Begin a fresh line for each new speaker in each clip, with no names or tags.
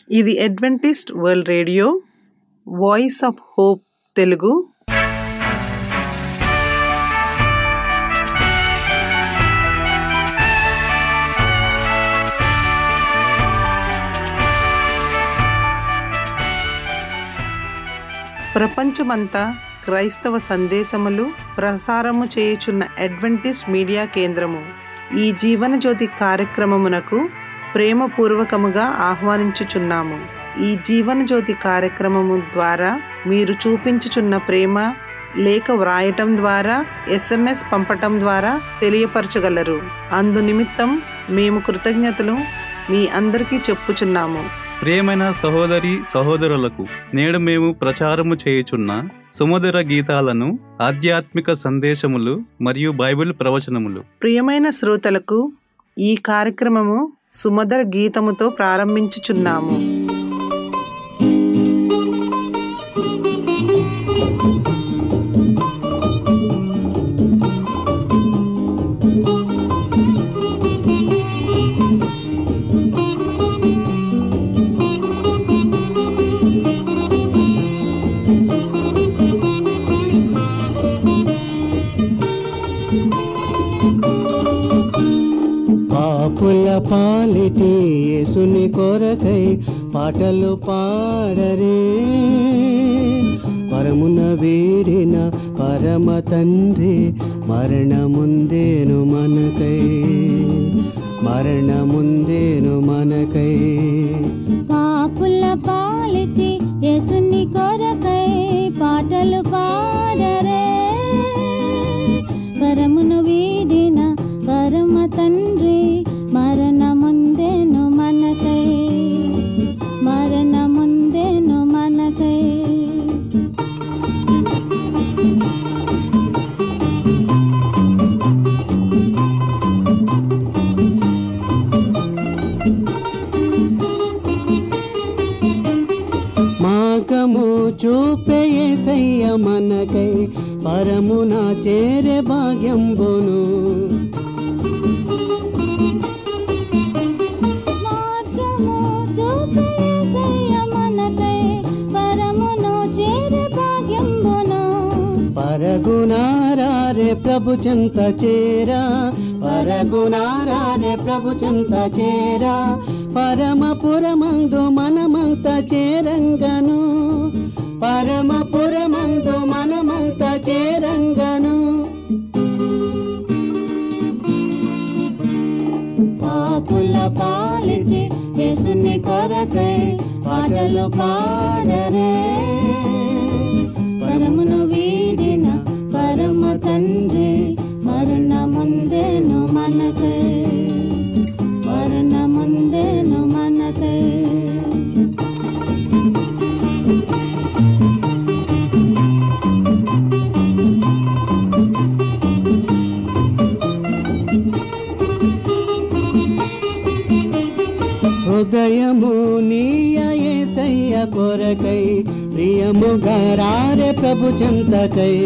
ఇది Adventist World Radio Voice of Hope Telugu ప్రపంచమంతా క్రైస్తవ సందేశములు ప్రసారము చేయుచున్న అడ్వెంటిస్ట్ మీడియా కేంద్రము ఈ జీవనజ్యోతి కార్యక్రమమునకు ప్రేమపూర్వకముగా ఆహ్వానించుచున్నాము ఈ జీవనజ్యోతి కార్యక్రమము ద్వారా మీరు చూపించుచున్న ప్రేమ లేఖ వ్రాయటం ద్వారా ఎస్ఎంఎస్ పంపటం ద్వారా తెలియపరచగలరు అందు నిమిత్తం మేము కృతజ్ఞతలు మీ అందరికీ చెప్పుచున్నాము
ప్రియమైన సహోదరి సహోదరులకు నేడు మేము ప్రచారము చేయుచున్న సుమధుర గీతాలను ఆధ్యాత్మిక సందేశములు మరియు బైబిల్ ప్రవచనములు
ప్రియమైన శ్రోతలకు ఈ కార్యక్రమము సుమధుర గీతముతో ప్రారంభించుచున్నాము
పాపుల పాలిటి యేసుని కొరకై పాటలు పాడరే పరమున వీడిన పరమ తండ్రి మరణముందేను మనకై మరణముందేను మనకై
పాపుల పాలిటి యేసుని కొరకై పాటలు పాడరే పరమును వీడిన పరమ తండ్రి మరణముందెను మనకై మరణముందెను మనకై
మాకము చూపే యేసయ్య మనకై పరమున చేరే భాగ్యంబును
మార్గము చూపే యేసయ్య మనకై పరమును చేరే భాగ్యంబును
పరగునారే ప్రభు చింత చేరా పరగునారే ప్రభు చింత చేరా పరమపురమందు మనమంత చేరంగను పరమపురమందు మనమంత చేరంగను పాపుల పాలిటి యేసుని కొరకై పాటలు పాడరే పరమును వీడిన పరమ తండ్రి మరణముందెను మనకై మరణముందెను మనకై హృదయము నీయ యేసయ్య కొరకై ప్రియముగా రారే ప్రభు చింతకై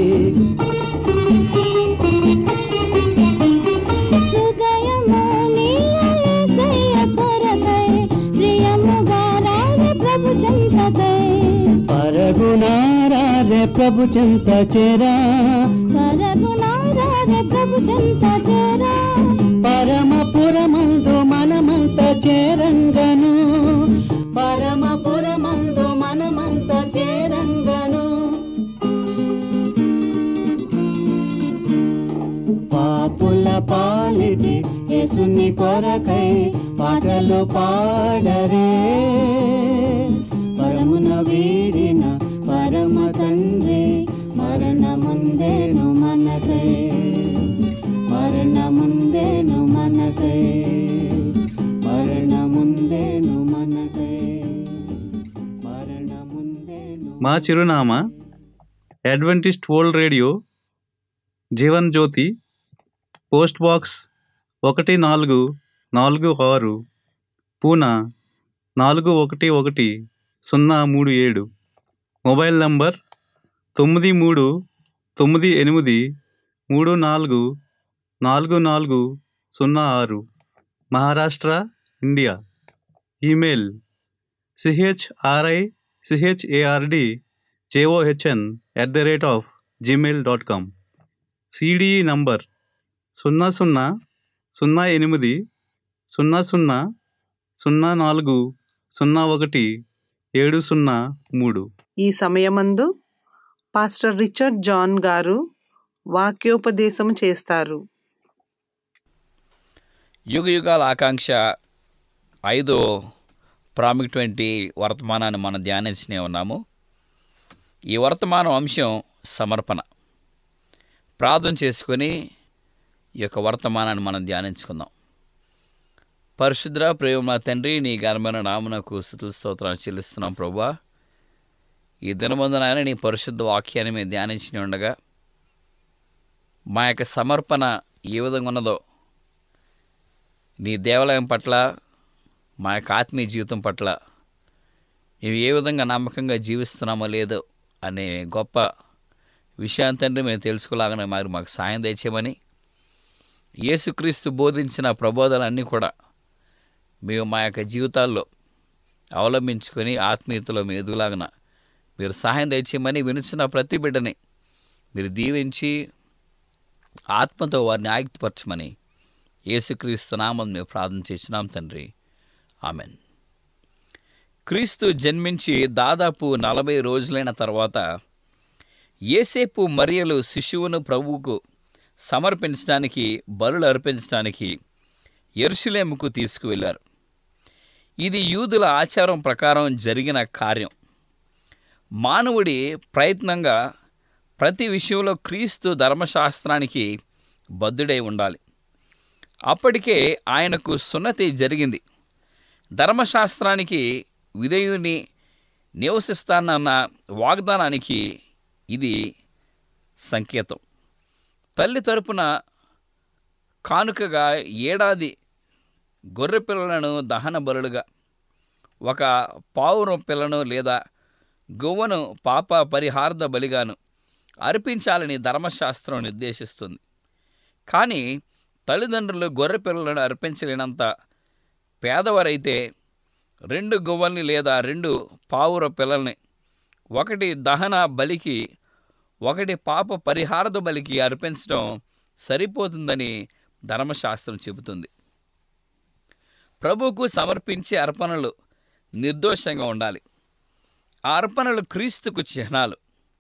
హృదయము నీయలేసయ్య కొరకై ప్రియముగా రావే ప్రభు చెంతకై
పరగునారే ప్రభు చింత చేరా
పరగుణారావే ప్రభు చెంత చేరా
పరమపురమందు మనమంత చేరంగను పరమపురమందు మనమంత చేరంగను పాపుల పాలిటి యేసుని కొరకై పాటలు పాడరే పరమున వీడిన పరమ తండ్రి మరణముందేను మనకై మరణముందేను మనకై మరణముందేను మనకై మరణముందేను
మా చిరునామా Adventist World Radio Jeevan Jyothi post box ఒకటి నాలుగు నాలుగు ఆరు పూనా నాలుగు ఒకటి ఒకటి సున్నా మూడు ఏడు మొబైల్ నంబర్ తొమ్మిది మూడు తొమ్మిది ఎనిమిది మూడు నాలుగు నాలుగు నాలుగు సున్నా ఆరు Maharashtra India email CHRI CHARD JOHN at the rate of Gmail dot com CDE number సున్నా సున్నా సున్నా ఎనిమిది సున్నా సున్నా సున్నా నాలుగు సున్నా ఒకటి ఏడు సున్నా మూడు
ఈ సమయమందు పాస్టర్ రిచర్డ్ జాన్ గారు వాక్యోపదేశం చేస్తారు
యుగ యుగాల ఆకాంక్ష ఐదో ప్రాముఖ్యమైన వర్తమానాన్ని మనం ధ్యానించనే ఉన్నాము ఈ వర్తమానం అంశం సమర్పణ ప్రార్థన చేసుకొని ఈ యొక్క వర్తమానాన్ని మనం ధ్యానించుకుందాం పరిశుద్ర ప్రేమ తండ్రి నీ ఘనమైన నామునకు స్థుతుల స్తోత్రాలు చెల్లిస్తున్నాం ప్రభా ఈ దినమందున ఆయన నీ పరిశుద్ధ వాక్యాన్ని మేము ధ్యానించి ఉండగా మా యొక్క సమర్పణ ఏ విధంగా ఉన్నదో నీ దేవాలయం పట్ల మా యొక్క ఆత్మీయ జీవితం పట్ల మేము ఏ విధంగా నమ్మకంగా జీవిస్తున్నామో లేదో అనే గొప్ప విషయాన్ని తండ్రి మేము తెలుసుకోలాగానే మరి మాకు సాయం తెచ్చేయమని యేసుక్రీస్తు బోధించిన ప్రబోధాలన్నీ కూడా మేము మా యొక్క జీవితాల్లో అవలంబించుకొని ఆత్మీయతలో మేము ఎదుగులాగన మీరు సహాయం తెచ్చేయమని వినుచున్న ప్రతి బిడ్డని మీరు దీవించి ఆత్మతో వారిని ఆయుక్తపరచమని యేసుక్రీస్తు నామం మేము ప్రార్థన చేసినాం తండ్రి ఆమెన్ క్రీస్తు జన్మించి దాదాపు నలభై రోజులైన తర్వాత ఏసేపు మరియలు శిశువును ప్రభువుకు సమర్పించడానికి బరులు అర్పించడానికి ఎరుషులేముకు తీసుకువెళ్ళారు ఇది యూదుల ఆచారం ప్రకారం జరిగిన కార్యం మానవుడి ప్రయత్నంగా ప్రతి విషయంలో క్రీస్తు ధర్మశాస్త్రానికి బద్ధుడై ఉండాలి అప్పటికే ఆయనకు సున్నతి జరిగింది ధర్మశాస్త్రానికి విధేయుని నివసిస్తానన్న వాగ్దానానికి ఇది సంకేతం తల్లి తరపున కానుకగా ఏడాది గొర్రె పిల్లలను దహన బలులుగా ఒక పావురం పిల్లను లేదా గువ్వను పాప పరిహార్థ బలిగాను అర్పించాలని ధర్మశాస్త్రం నిర్దేశిస్తుంది కానీ తల్లిదండ్రులు గొర్రె పిల్లలను అర్పించలేనంత పేదవారైతే రెండు గువ్వల్ని లేదా రెండు పావుర పిల్లల్ని ఒకటి దహన బలికి ఒకటి పాప పరిహారద బలికి అర్పించడం సరిపోతుందని ధర్మశాస్త్రం చెబుతుంది ప్రభువుకు సమర్పించే అర్పణలు నిర్దోషంగా ఉండాలి ఆ అర్పణలు క్రీస్తుకు చిహ్నాలు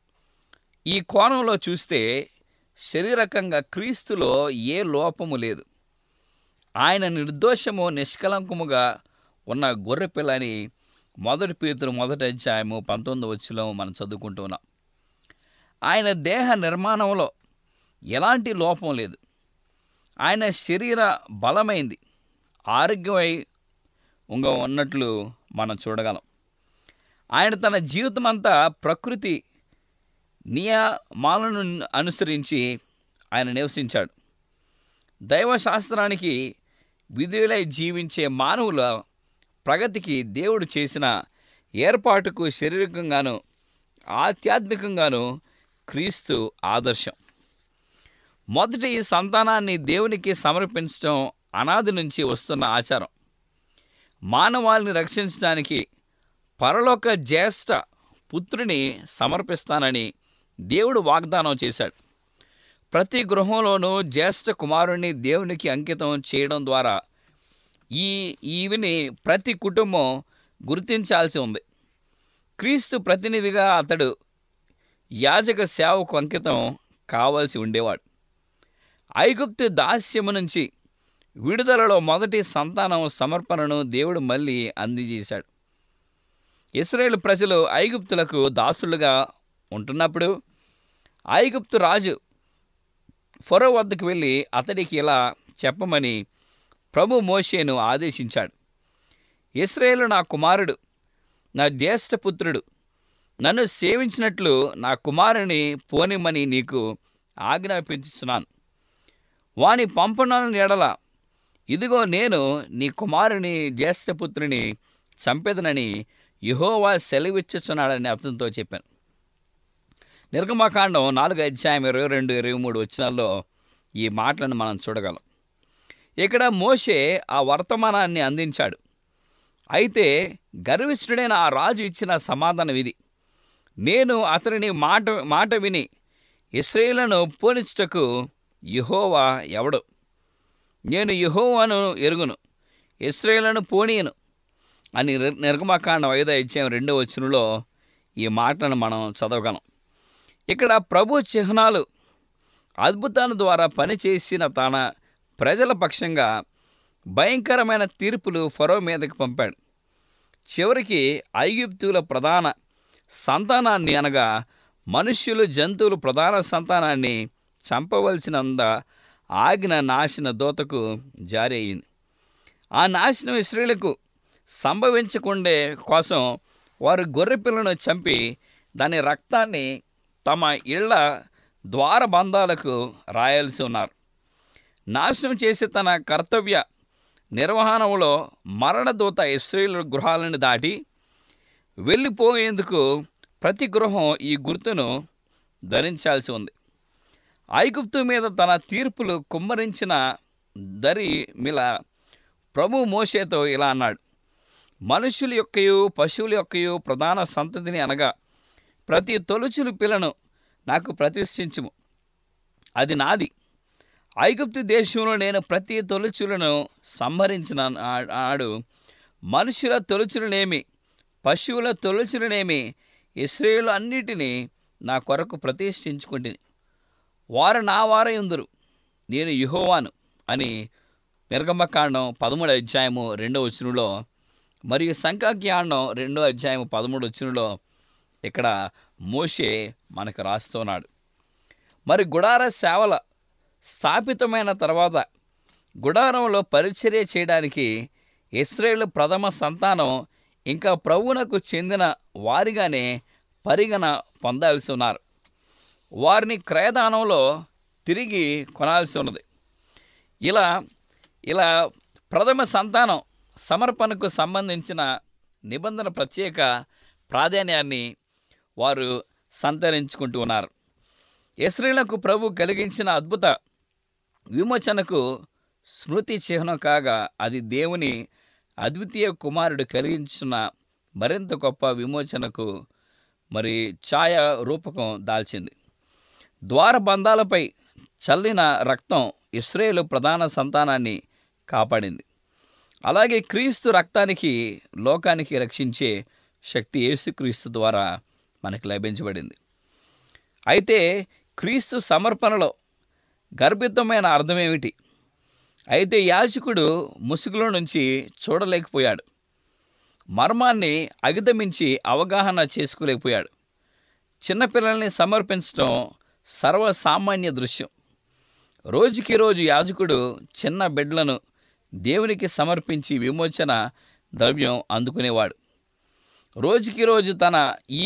ఈ కోణంలో చూస్తే శరీరకంగా క్రీస్తులో ఏ లోపము లేదు ఆయన నిర్దోషము నిష్కలంకముగా ఉన్న గొర్రెపిల్ల అని మొదటి పేతురు మొదటి అధ్యాయము పంతొమ్మిది వచ్చిలో మనం చదువుకుంటూ ఉన్నాం ఆయన దేహ నిర్మాణంలో ఎలాంటి లోపం లేదు ఆయన శరీర బలమైంది ఆరోగ్యమై ఉంగ ఉన్నట్లు మనం చూడగలం ఆయన తన జీవితమంతా ప్రకృతి నియమాలను అనుసరించి ఆయన నివసించాడు దైవశాస్త్రానికి విధులై జీవించే మానవుల ప్రగతికి దేవుడు చేసిన ఏర్పాటుకు శారీరకంగాను ఆధ్యాత్మికంగాను క్రీస్తు ఆదర్శం మొదటి సంతానాన్ని దేవునికి సమర్పించడం అనాది నుంచి వస్తున్న ఆచారం మానవాళిని రక్షించడానికి పరలోక జ్యేష్ఠ పుత్రుని సమర్పిస్తానని దేవుడు వాగ్దానం చేశాడు ప్రతి గృహంలోనూ జ్యేష్ఠ కుమారుణ్ణి దేవునికి అంకితం చేయడం ద్వారా ఈ ఈవిని ప్రతి కుటుంబం గుర్తించాల్సి ఉంది క్రీస్తు ప్రతినిధిగా అతడు యాజక సేవకు అంకితం కావాల్సి ఉండేవాడు ఐగుప్తు దాస్యము నుంచి విడుదలలో మొదటి సంతానం సమర్పణను దేవుడు మళ్ళీ అందజేశాడు ఇస్రాయేల్ ప్రజలు ఐగుప్తులకు దాసులుగా ఉంటున్నప్పుడు ఐగుప్తు రాజు ఫరో వద్దకు వెళ్ళి అతడికి ఇలా చెప్పమని ప్రభు మోషేను ఆదేశించాడు ఇస్రాయేలు నా కుమారుడు నా జ్యేష్ఠపుత్రుడు నన్ను సేవించినట్లు నా కుమారుని పోనిమ్మని నీకు ఆజ్ఞాపించుచున్నాను వాని పంపనను ఎడల ఇదిగో నేను నీ కుమారుని జ్యేష్ఠపుత్రుని చంపెదనని యహోవా సెలవిచ్చుచున్నాడని అతనితో చెప్పాను నిర్గమకాండం నాలుగు అధ్యాయం ఇరవై రెండు ఇరవై మూడు వచ్చినాల్లో ఈ మాటలను మనం చూడగలం ఇక్కడ మోషే ఆ వర్తమానాన్ని అందించాడు అయితే గర్విష్ఠుడైన ఆ రాజు ఇచ్చిన సమాధానం ఇది నేను అతనిని మాట మాట విని ఇస్రాయేలను పోనిచ్చుటకు యెహోవా ఎవడు నేను యెహోవాను ఎరుగును ఇస్రాయేలను పోనీయను అని నిర్- నిర్గమకాండం ఐదో ఇచ్చాం రెండో వచనంలో ఈ మాటలను మనం చదవగలం ఇక్కడ ప్రభు చిహ్నాలు అద్భుతాల ద్వారా పనిచేసిన తన ప్రజల పక్షంగా భయంకరమైన తీర్పులు ఫరో మీదకి పంపాడు చివరికి ఐగుప్తుల ప్రధాన సంతానాన్ని అనగా మనుష్యులు జంతువులు ప్రధాన సంతానాన్ని చంపవలసినంద ఆగిన నాశన దోతకు జారీ అయింది ఆ నాశనం ఇస్రాయేలుకు సంభవించకుండే కోసం వారు గొర్రెపిల్లను చంపి దాని రక్తాన్ని తమ ఇళ్ల ద్వారబంధాలకు రాయాల్సి ఉన్నారు నాశనం చేసే తన కర్తవ్య నిర్వహణలో మరణదూత ఇస్రాయేల్ గృహాలను దాటి వెళ్ళిపోయేందుకు ప్రతి గృహం ఈ గుర్తును ధరించాల్సి ఉంది ఐగుప్తు మీద తన తీర్పులు కుమ్మరించిన దరి మిల ప్రభు మోషేతో ఇలా అన్నాడు మనుషుల యొక్కయు పశువుల యొక్కయు ప్రధాన సంతతిని అనగా ప్రతి తొలుచులు పిల్లను నాకు ప్రతిష్ఠించుము అది నాది ఐగుప్తు దేశంలో నేను ప్రతి తొలుచులను సంహరించిన నా- నాడు మనుషుల తొలుచులనేమి పశువుల తొలుచులనేమి ఇస్రాయేలు అన్నిటినీ నా కొరకు ప్రతిష్ఠించుకుంటుని వారు నా వారై ఉందరు నేను యుహోవాను అని నిర్గమకాండం పదమూడు అధ్యాయము రెండో వచనంలో మరియు సంఖ్యాజ్ఞానం రెండో అధ్యాయము పదమూడు వచనంలో ఇక్కడ మోషే మనకు రాస్తున్నాడు మరి గుడార సేవల స్థాపితమైన తర్వాత గుడారంలో పరిచర్య చేయడానికి ఇస్రాయేల్ ప్రథమ సంతానం ఇంకా ప్రభువునకు చెందిన వారిగానే పరిగణ పొందాల్సి ఉన్నారు వారిని క్రయదానంలో తిరిగి కొనాల్సి ఉన్నది ఇలా ఇలా ప్రథమ సంతానం సమర్పణకు సంబంధించిన నిబంధన ప్రత్యేక ప్రాధాన్యాన్ని వారు సంతరించుకుంటూ ఉన్నారు ఇస్రాయేళ్లకు ప్రభు కలిగించిన అద్భుత విమోచనకు స్మృతి చిహ్నం కాగా అది దేవుని అద్వితీయ కుమారుడు కలిగించిన మరింత గొప్ప విమోచనకు మరి ఛాయ రూపకం దాల్చింది ద్వారబంధాలపై చల్లిన రక్తం ఇస్రాయేలు ప్రధాన సంతానాన్ని కాపాడింది అలాగే క్రీస్తు రక్తానికి లోకానికి రక్షించే శక్తి యేసుక్రీస్తు ద్వారా మనకు లభించబడింది అయితే క్రీస్తు సమర్పణలో గర్భితమైన అర్థం ఏమిటి అయితే యాజకుడు ముసుగులో నుంచి చూడలేకపోయాడు మర్మాన్ని అగితమించి అవగాహన చేసుకోలేకపోయాడు చిన్నపిల్లల్ని సమర్పించడం సర్వసామాన్య దృశ్యం రోజుకి రోజు యాజకుడు చిన్న బిడ్డలను దేవునికి సమర్పించి విమోచన ద్రవ్యం అందుకునేవాడు రోజుకి రోజు తన ఈ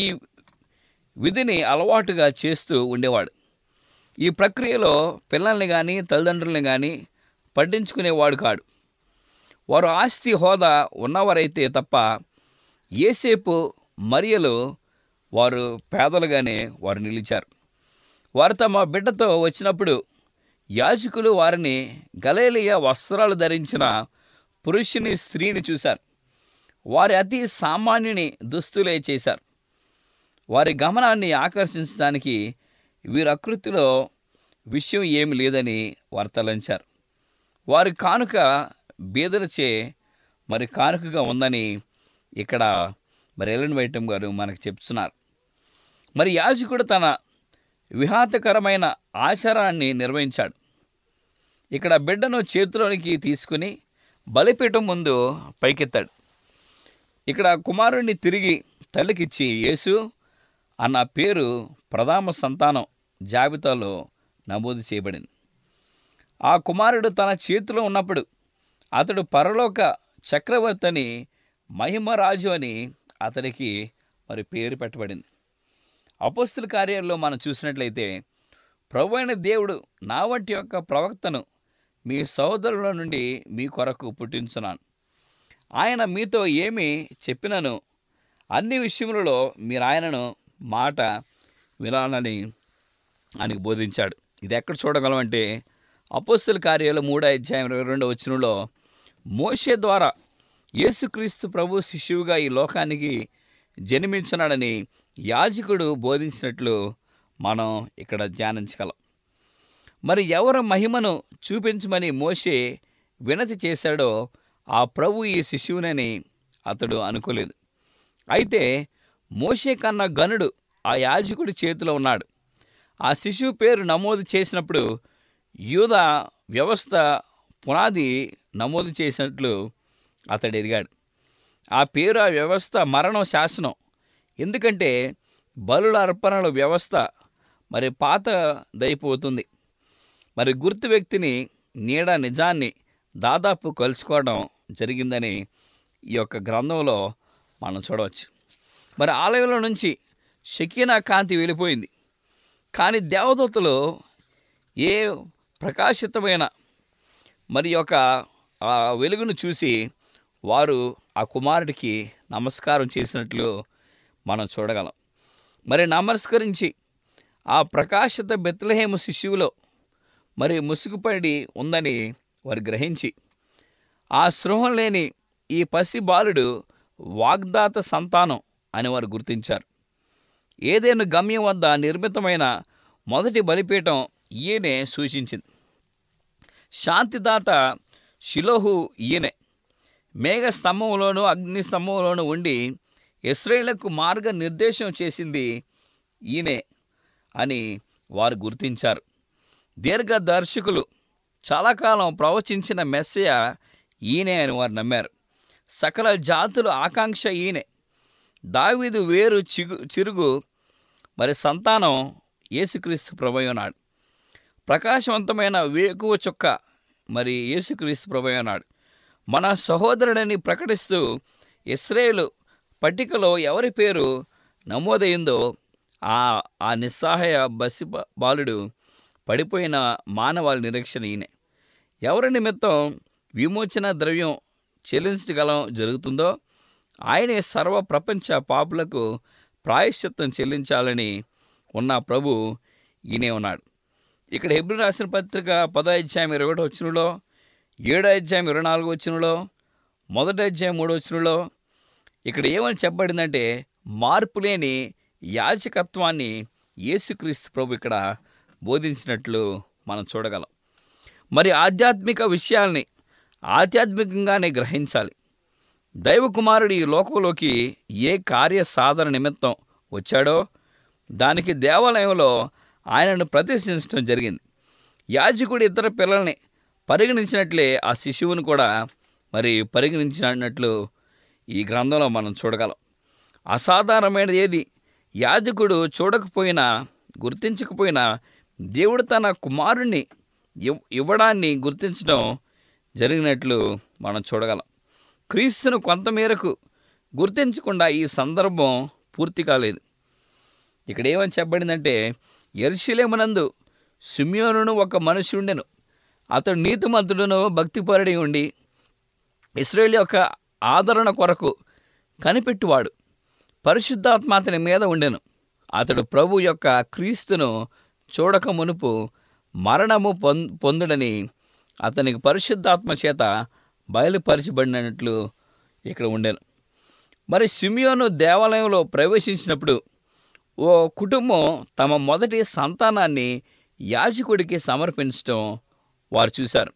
విధిని అలవాటుగా చేస్తూ ఉండేవాడు ఈ ప్రక్రియలో పిల్లల్ని కానీ తల్లిదండ్రుల్ని కానీ పట్టించుకునేవాడు కాడు వారు ఆస్తి హోదా ఉన్నవారైతే తప్ప ఏసేపు మరియలు వారు పేదలుగానే వారు నిలిచారు వారు తమ బిడ్డతో వచ్చినప్పుడు యాజకులు వారిని గలేలియ వస్త్రాలు ధరించిన పురుషుని స్త్రీని చూశారు వారి అతి సామాన్యుని దుస్తులే చేశారు వారి గమనాన్ని ఆకర్షించడానికి వీరి ఆకృతిలో విషయం ఏమి లేదని వారు తలంచారు వారి కానుక బీదలచే మరి కానుకగా ఉందని ఇక్కడ మరి ఎలన్ వైటం గారు మనకు చెప్తున్నారు మరి యాజకుడు తన విహాతకరమైన ఆచారాన్ని నిర్వహించాడు ఇక్కడ బిడ్డను చేతిలోనికి తీసుకుని బలిపీఠం ముందు పైకెత్తాడు ఇక్కడ కుమారుణ్ణి తిరిగి తల్లికిచ్చి యేసు అన్న పేరు ప్రథమ సంతానం జాబితాలో నమోదు చేయబడింది ఆ కుమారుడు తన చేతిలో ఉన్నప్పుడు అతడు పరలోక చక్రవర్తి అని మహిమరాజు అని అతనికి మరి పేరు పెట్టబడింది అపోస్తుల కార్యాల్లో మనం చూసినట్లయితే ప్రభు అయిన దేవుడు నా వంటి యొక్క ప్రవక్తను మీ సహోదరుల నుండి మీ కొరకు పుట్టించున్నాను ఆయన మీతో ఏమి చెప్పినను అన్ని విషయములలో మీరు ఆయనను మాట వినాలని ఆయనకు బోధించాడు ఇది ఎక్కడ చూడగలమంటే అపోస్తుల కార్యాలు మూడో అధ్యాయం ఇరవై రెండో వచనంలో మోషే ద్వారా యేసుక్రీస్తు ప్రభు శిష్యువుగా ఈ లోకానికి జన్మించున్నాడని యాజకుడు బోధించినట్లు మనం ఇక్కడ ధ్యానించగలం మరి ఎవరు మహిమను చూపించమని మోషే వినతి చేశాడో ఆ ప్రభు ఈ శిష్యువునని అతడు అనుకోలేదు అయితే మోషే కన్నా గనుడు ఆ యాజకుడి చేతిలో ఉన్నాడు ఆ శిశువు పేరు నమోదు చేసినప్పుడు యూద వ్యవస్థ పునాది నమోదు చేసినట్లు అతడు ఎరిగాడు ఆ పేరు ఆ వ్యవస్థ మరణం శాసనం ఎందుకంటే బలుల అర్పణల వ్యవస్థ మరి పాతదైపోతుంది మరి గుర్తు వ్యక్తిని నీడ నిజాన్ని దాదాపు కలుసుకోవడం జరిగిందని ఈ యొక్క గ్రంథంలో మనం చూడవచ్చు మరి ఆలయంలో నుంచి షకీనా కాంతి వెళ్ళిపోయింది కానీ దేవదూతలు ఏ ప్రకాశితమైన మరి యొక్క ఆ వెలుగును చూసి వారు ఆ కుమారుడికి నమస్కారం చేసినట్లు మనం చూడగలం మరి నమస్కరించి ఆ ప్రకాశిత బెత్లహేము శిశువులో మరి ముసుగుపడి ఉందని వారు గ్రహించి ఆ స్పృహం లేని ఈ పసి బాలుడు వాగ్దాత సంతానం అని వారు గుర్తించారు ఏదైనా గమ్యం వద్ద నిర్మితమైన మొదటి బలిపీఠం ఈయనే సూచించింది శాంతిదాత షిలోహు ఈయనే మేఘ స్తంభంలోనూ అగ్ని స్తంభంలోనూ ఉండి ఇస్రాయేళ్లకు మార్గ నిర్దేశం చేసింది ఈయనే అని వారు గుర్తించారు దీర్ఘదర్శకులు చాలా కాలం ప్రవచించిన మెస్సయ ఈయనే అని వారు నమ్మారు సకల జాతుల ఆకాంక్ష ఈయనే దావీదు వేరు చిగు చిరుగు మరి సంతానం యేసుక్రీస్తు ప్రభయున్నాడు ప్రకాశవంతమైన వేకువ చుక్క మరి యేసుక్రీస్తు ప్రభయున్నాడు మన సహోదరుడని ప్రకటిస్తూ ఇస్రాయేలు పట్టికలో ఎవరి పేరు నమోదైందో ఆ ఆ నిస్సహాయ బసి బా- బాలుడు పడిపోయిన మానవాళి నిరీక్షణ ఈయనే ఎవరి నిమిత్తం విమోచన ద్రవ్యం చెల్లించగలం జరుగుతుందో ఆయనే సర్వ ప్రపంచ పాపులకు ప్రాయశ్చిత్తం చెల్లించాలని ఉన్న ప్రభు ఈయనే ఉన్నాడు ఇక్కడ హెబ్రి రాసిన పత్రిక పదో అధ్యాయం ఇరవై ఒకటి వచ్చినలో ఏడో అధ్యాయం ఇరవై నాలుగు వచ్చినలో మొదటి అధ్యాయం మూడో వచ్చినలో ఇక్కడ ఏమని చెప్పబడిందంటే మార్పు లేని యాజకత్వాన్ని యేసుక్రీస్తు ప్రభు ఇక్కడ బోధించినట్లు మనం చూడగలం మరి ఆధ్యాత్మిక విషయాల్ని ఆధ్యాత్మికంగానే గ్రహించాలి దైవకుమారుడు ఈ లోకంలోకి ఏ కార్య సాధన నిమిత్తం వచ్చాడో దానికి దేవాలయంలో ఆయనను ప్రదర్శించడం జరిగింది యాజకుడు ఇతర పిల్లల్ని పరిగణించినట్లే ఆ శిశువును కూడా మరి పరిగణించినట్లు ఈ గ్రంథంలో మనం చూడగలం అసాధారణమైనది ఏది యాజకుడు చూడకపోయినా గుర్తించకపోయినా దేవుడు తన కుమారుణ్ణి ఇవ్- ఇవ్వడాన్ని గుర్తించడం జరిగినట్లు మనం చూడగలం క్రీస్తును కొంతమేరకు గుర్తించకుండా ఈ సందర్భం పూర్తి కాలేదు ఇక్కడ ఏమని చెప్పబడిందంటే ఎర్షిలేమునందు సిమియోనును ఒక మనుషుండెను అతడు నీతిమంతుడును భక్తిపరుడి ఉండి ఇస్రాయేల్ యొక్క ఆదరణ కొరకు కనిపెట్టువాడు పరిశుద్ధాత్మ అతని మీద ఉండెను అతడు ప్రభు యొక్క క్రీస్తును చూడక మునుపు మరణము పొం పొందుడని అతనికి పరిశుద్ధాత్మ చేత బయలుపరచబడినట్లు ఇక్కడ ఉండెను మరి సిమియోను దేవాలయంలో ప్రవేశించినప్పుడు ఓ కుటుంబం తమ మొదటి సంతానాన్ని యాజకుడికి సమర్పించడం వారు చూశారు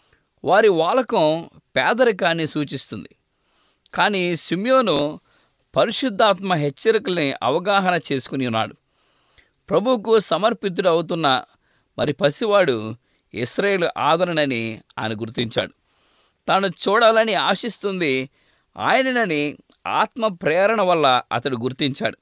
వారి వాలకం పేదరికాన్ని సూచిస్తుంది కానీ సిమ్యోను పరిశుద్ధాత్మ హెచ్చరికల్ని అవగాహన చేసుకుని ఉన్నాడు ప్రభువుకు సమర్పితుడు అవుతున్న మరి పసివాడు ఇస్రాయేల్ ఆదరణని ఆయన గుర్తించాడు తాను చూడాలని ఆశిస్తుంది ఆయననని ఆత్మ ప్రేరణ వల్ల అతడు గుర్తించాడు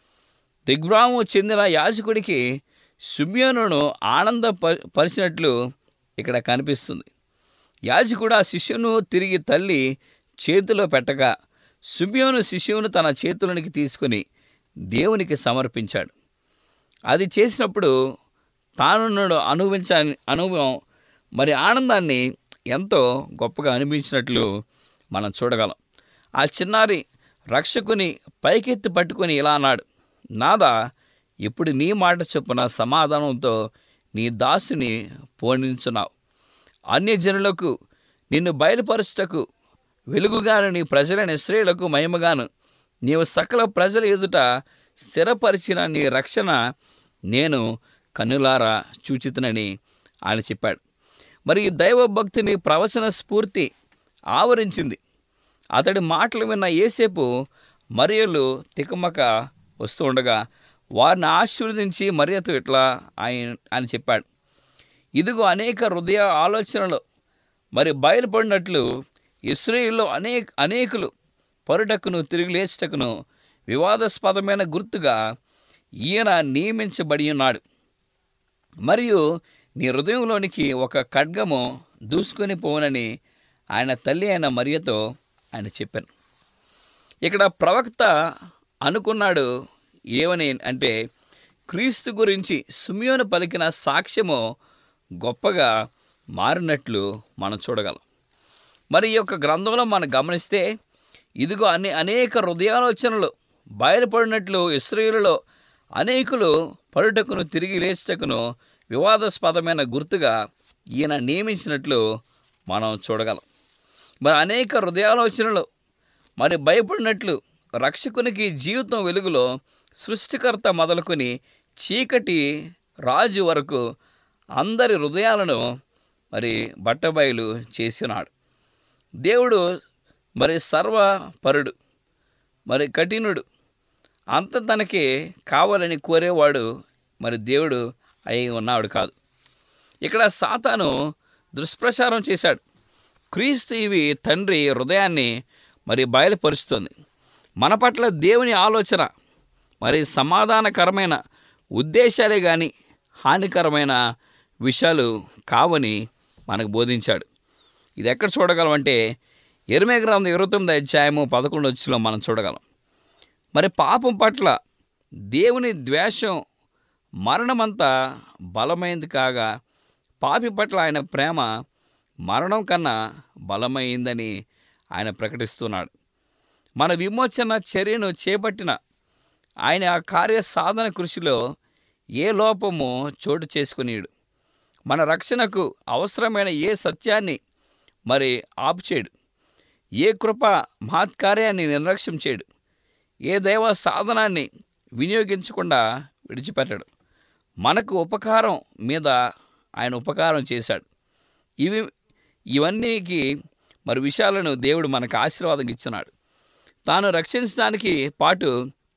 దిగ్భ్రాము చెందిన యాజకుడికి సుమ్యోనును ఆనంద ప- పరిచినట్లు ఇక్కడ కనిపిస్తుంది యాజకుడు ఆ శిష్యును తిరిగి తల్లి చేతిలో పెట్టగా సుమ్యోను శిష్యువును తన చేతులనికి తీసుకుని దేవునికి సమర్పించాడు అది చేసినప్పుడు తాను అనుభవించ అనుభవం మరి ఆనందాన్ని ఎంతో గొప్పగా అనిపించినట్లు మనం చూడగలం ఆ చిన్నారి రక్షకుని పైకెత్తి పట్టుకొని ఇలా అన్నాడు నాదా ఇప్పుడు నీ మాట చొప్పున సమాధానంతో నీ దాసుని పోనించున్నావు అన్యజనులకు నిన్ను బయలుపరచుటకు వెలుగుగాను నీ ప్రజలైన స్త్రీలకు మహిమగాను నీవు సకల ప్రజల ఎదుట స్థిరపరిచిన నీ రక్షణ నేను కన్నులారా చూచితునని ఆయన చెప్పాడు మరి ఈ దైవభక్తిని ప్రవచన స్ఫూర్తి ఆవరించింది అతడి మాటలు విన్న ఏసేపు మరియలు తికమక వస్తూ ఉండగా వారిని ఆశీర్వదించి మరియతో ఇట్లా ఆయన అని చెప్పాడు ఇదిగో అనేక హృదయ ఆలోచనలు మరి బయలుపడినట్లు ఇస్రాయిల్లో అనేక అనేకులు పరుటకును తిరిగి లేచుటకును వివాదాస్పదమైన గుర్తుగా ఈయన నియమించబడి ఉన్నాడు మరియు నీ హృదయంలోనికి ఒక ఖడ్గము దూసుకొని పోనని ఆయన తల్లి అయిన మరియతో ఆయన చెప్పాను ఇక్కడ ప్రవక్త అనుకున్నాడు ఏమని అంటే క్రీస్తు గురించి సుమియోను పలికిన సాక్ష్యము గొప్పగా మారినట్లు మనం చూడగలం మరి ఈ యొక్క గ్రంథంలో మనం గమనిస్తే ఇదిగో అనే అనేక హృదయాలోచనలు బయలుపడినట్లు ఇస్రాయేలులో అనేకులు పరుటకును తిరిగి లేచుటకును వివాదాస్పదమైన గుర్తుగా ఈయన నియమించినట్లు మనం చూడగలం మరి అనేక హృదయాలోచనలు మరి భయపడినట్లు రక్షకునికి జీవితం వెలుగులో సృష్టికర్త మొదలుకొని చీకటి రాజు వరకు అందరి హృదయాలను మరి బట్టబయలు చేసినాడు దేవుడు మరి సర్వపరుడు మరి కఠినుడు అంత తనకి కావాలని కోరేవాడు మరి దేవుడు అయి ఉన్నాడు కాదు ఇక్కడ సాతాను దుష్ప్రచారం చేశాడు క్రీస్తు ఇవి తండ్రి హృదయాన్ని మరి బయలుపరుస్తుంది మన పట్ల దేవుని ఆలోచన మరి సమాధానకరమైన ఉద్దేశాలే కానీ హానికరమైన విషయాలు కావని మనకు బోధించాడు ఇది ఎక్కడ చూడగలమంటే ఎరిమే గ్రంథం ఇరవై తొమ్మిది అధ్యాయము పదకొండు వచ్చిలో మనం చూడగలం మరి పాపం పట్ల దేవుని ద్వేషం మరణమంతా బలమైంది కాగా పాపి పట్ల ఆయన ప్రేమ మరణం కన్నా బలమైందని ఆయన ప్రకటిస్తున్నాడు మన విమోచన చర్యను చేపట్టిన ఆయన ఆ కార్య సాధన కృషిలో ఏ లోపము చోటు చేసుకునేడు మన రక్షణకు అవసరమైన ఏ సత్యాన్ని మరి ఆపుచేయడు ఏ కృప మహత్కార్యాన్ని నిర్లక్ష్యం చేయడు ఏ దైవ సాధనాన్ని వినియోగించకుండా విడిచిపెట్టడు మనకు ఉపకారం మీద ఆయన ఉపకారం చేశాడు ఇవి ఇవన్నీకి మరి విషయాలను దేవుడు మనకు ఆశీర్వాదం ఇచ్చినాడు తాను రక్షించడానికి పాటు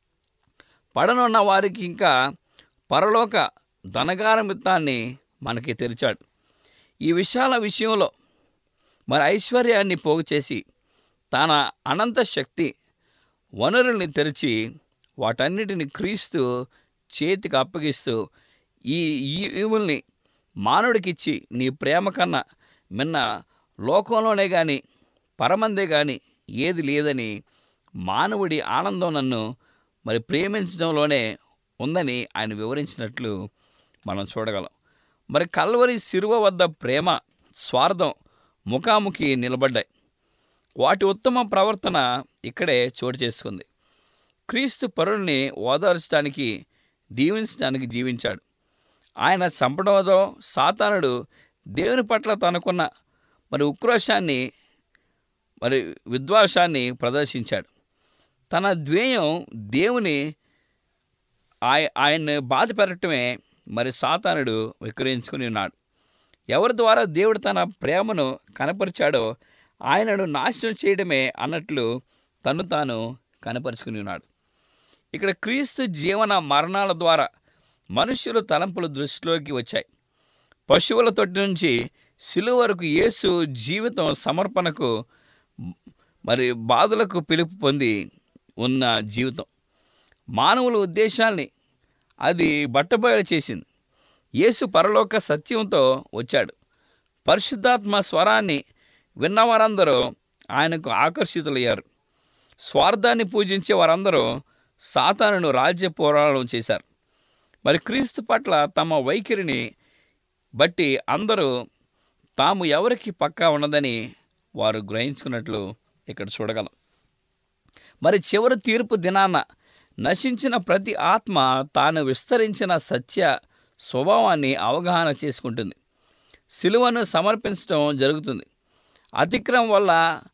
పడనున్న వారికి ఇంకా పరలోక ధనగారమిత్తాన్ని మనకి తెరిచాడు ఈ విషయాల విషయంలో మరి ఐశ్వర్యాన్ని పోగు చేసి తన అనంత శక్తి వనరుల్ని తెరిచి వాటన్నిటిని క్రీస్తు చేతికి అప్పగిస్తూ ఈ ఈవుల్ని మానవుడికిచ్చి నీ ప్రేమ కన్నా మిన్న లోకంలోనే కానీ పరమందే కానీ ఏది లేదని మానవుడి ఆనందం నన్ను మరి ప్రేమించడంలోనే ఉందని ఆయన వివరించినట్లు మనం చూడగలం మరి కల్వరి శిరువ వద్ద ప్రేమ స్వార్థం ముఖాముఖి నిలబడ్డాయి వాటి ఉత్తమ ప్రవర్తన ఇక్కడే చోటు చేసుకుంది క్రీస్తు పరుల్ని ఓదార్చడానికి దీవించడానికి జీవించాడు ఆయన చంపడంతో సాతానుడు దేవుని పట్ల తనకున్న మరి ఉక్రోషాన్ని మరి విద్వాసాన్ని ప్రదర్శించాడు తన ద్వేయం దేవుని ఆయ ఆయన్ని బాధ పెట్టడమే మరి సాతానుడు విక్రయించుకుని ఉన్నాడు ఎవరి ద్వారా దేవుడు తన ప్రేమను కనపరిచాడో ఆయనను నాశనం చేయడమే అన్నట్లు తను తాను కనపరుచుకుని ఉన్నాడు ఇక్కడ క్రీస్తు జీవన మరణాల ద్వారా మనుషుల తలంపులు దృష్టిలోకి వచ్చాయి పశువుల తొట్టి నుంచి శిలువ వరకు యేసు జీవితం సమర్పణకు మరి బాధలకు పిలుపు పొంది ఉన్న జీవితం మానవుల ఉద్దేశాల్ని అది బట్టబయలు చేసింది యేసు పరలోక సత్యంతో వచ్చాడు పరిశుద్ధాత్మ స్వరాన్ని విన్నవారందరూ ఆయనకు ఆకర్షితులయ్యారు స్వార్థాన్ని పూజించే వారందరూ సాతానును రాజ్య పోరాటం చేశారు మరి క్రీస్తు పట్ల తమ వైఖరిని బట్టి అందరూ తాము ఎవరికి పక్కా ఉన్నదని వారు గ్రహించుకున్నట్లు ఇక్కడ చూడగలం మరి చివరి తీర్పు దినాన నశించిన ప్రతి ఆత్మ తాను విస్తరించిన సత్య స్వభావాన్ని అవగాహన చేసుకుంటుంది సిలువను సమర్పించడం జరుగుతుంది అతిక్రమం వల్ల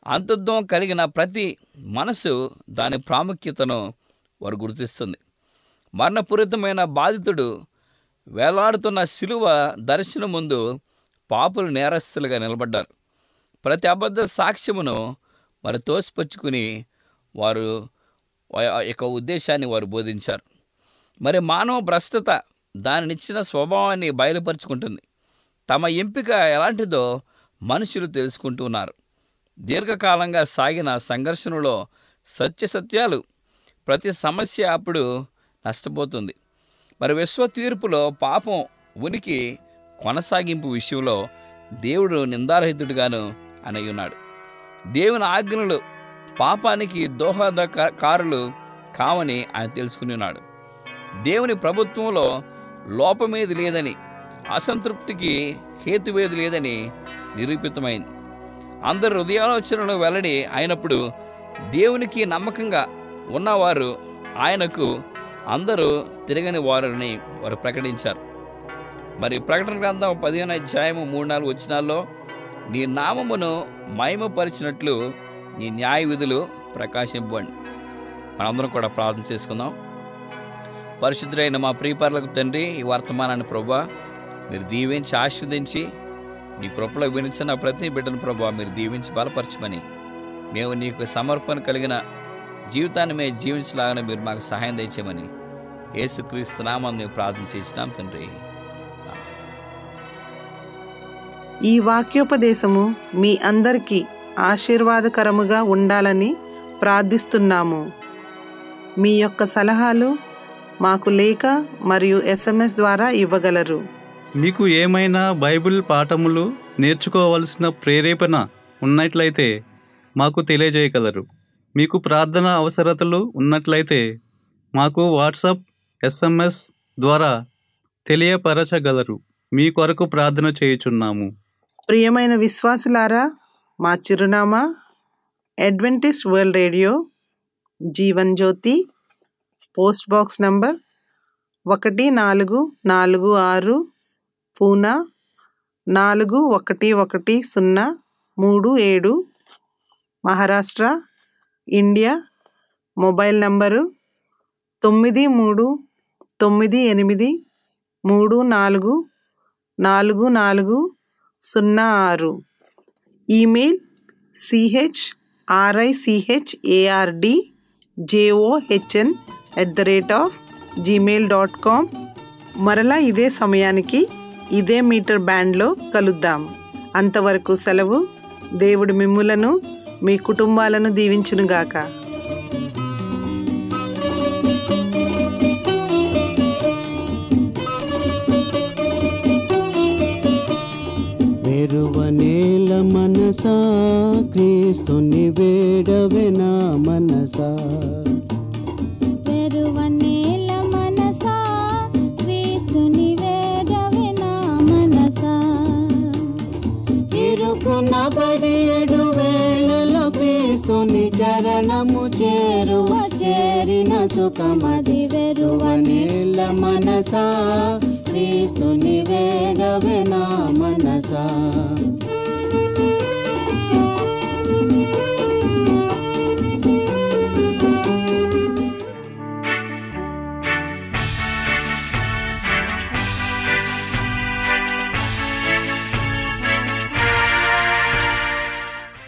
అంతత్వం కలిగిన ప్రతి మనసు దాని ప్రాముఖ్యతను వారు గుర్తిస్తుంది మరణపూరితమైన బాధితుడు వేలాడుతున్న శిలువ దర్శనం ముందు పాపులు నేరస్తులుగా నిలబడ్డారు ప్రతి అబద్ధ సాక్ష్యమును మరి తోసిపుచ్చుకుని వారు వా- యొక్క ఉద్దేశాన్ని వారు బోధించారు మరి మానవ భ్రష్టత దానినిచ్చిన స్వభావాన్ని బయలుపరుచుకుంటుంది తమ ఎంపిక ఎలాంటిదో మనుషులు తెలుసుకుంటున్నారు దీర్ఘకాలంగా సాగిన సంఘర్షణలో సత్య సత్యాలు ప్రతి సమస్య అప్పుడు నష్టపోతుంది మరి విశ్వ తీర్పులో పాపం ఉనికి కొనసాగింపు విషయంలో దేవుడు నిందారహితుడిగాను అని ఉన్నాడు దేవుని ఆజ్ఞలు పాపానికి దోహదకారులు కావని ఆయన తెలుసుకుని ఉన్నాడు దేవుని ప్రభుత్వంలో లోపమేది లేదని అసంతృప్తికి హేతువేది లేదని నిరూపితమైంది అందరి హృదయాలోచనలు వెల్లడి అయినప్పుడు దేవునికి నమ్మకంగా ఉన్నవారు ఆయనకు అందరూ తిరగని వారని వారు ప్రకటించారు మరి ప్రకటన గ్రంథం పదిహేను అధ్యాయము మూడు నాలుగు వచ్చినాల్లో నీ నామమును మహిమపరిచినట్లు నీ న్యాయ విధులు ప్రకాశింపండి మనందరం కూడా ప్రార్థన చేసుకుందాం పరిశుద్ధులైన మా ప్రియపరులకు తండ్రి ఈ వర్తమానాన్ని ప్రభా మీరు దీవించి ఆస్వాదించి నీ కృపలో వినిచిన ప్రతి బిడ్డను ప్రభా మీరు దీవించి బలపరచమని మేము నీకు సమర్పణ కలిగిన జీవితాన్ని మేము జీవించలాగానే మీరు మాకు సహాయం తెచ్చామని యేసుక్రీస్తు నామం మేము ప్రార్థన చేసినాం తండ్రి
ఈ వాక్యోపదేశము మీ అందరికీ ఆశీర్వాదకరముగా ఉండాలని ప్రార్థిస్తున్నాము మీ యొక్క సలహాలు మాకు లేఖ మరియు ఎస్ఎంఎస్ ద్వారా ఇవ్వగలరు
మీకు ఏమైనా బైబిల్ పాఠములు నేర్చుకోవలసిన ప్రేరేపణ ఉన్నట్లయితే మాకు తెలియజేయగలరు మీకు ప్రార్థన అవసరతలు ఉన్నట్లయితే మాకు వాట్సాప్ ఎస్ఎంఎస్ ద్వారా తెలియపరచగలరు మీ కొరకు ప్రార్థన చేయుచున్నాము
ప్రియమైన విశ్వాసులారా మా చిరునామా Adventist World Radio Jeevan Jyothi post box number ఒకటి నాలుగు నాలుగు ఆరు పూనా నాలుగు ఒకటి ఒకటి సున్నా మూడు ఏడు మహారాష్ట్ర ఇండియా మొబైల్ నంబరు తొమ్మిది మూడు తొమ్మిది ఎనిమిది మూడు నాలుగు నాలుగు నాలుగు సున్నా ఆరు email CH RICH ARD JOHN at the rate of Gmail dot com మరలా ఇదే సమయానికి ఇదే మీటర్ బ్యాండ్లో కలుద్దాం అంతవరకు సెలవు దేవుడు మిమ్ములను మీ కుటుంబాలను దీవించునుగాక
వెరువనేల మనసా క్రీస్తుని వేడవెనా మనసా
పెరువనేల మనసా క్రీస్తుని వేడవే నా మనసా
ఇరుకున పడేడు వేళలో క్రీస్తుని చరణము చేరువ చేరిన సుఖమది వెరువనేల మనసా క్రీస్తుని వేడవెనా మనసా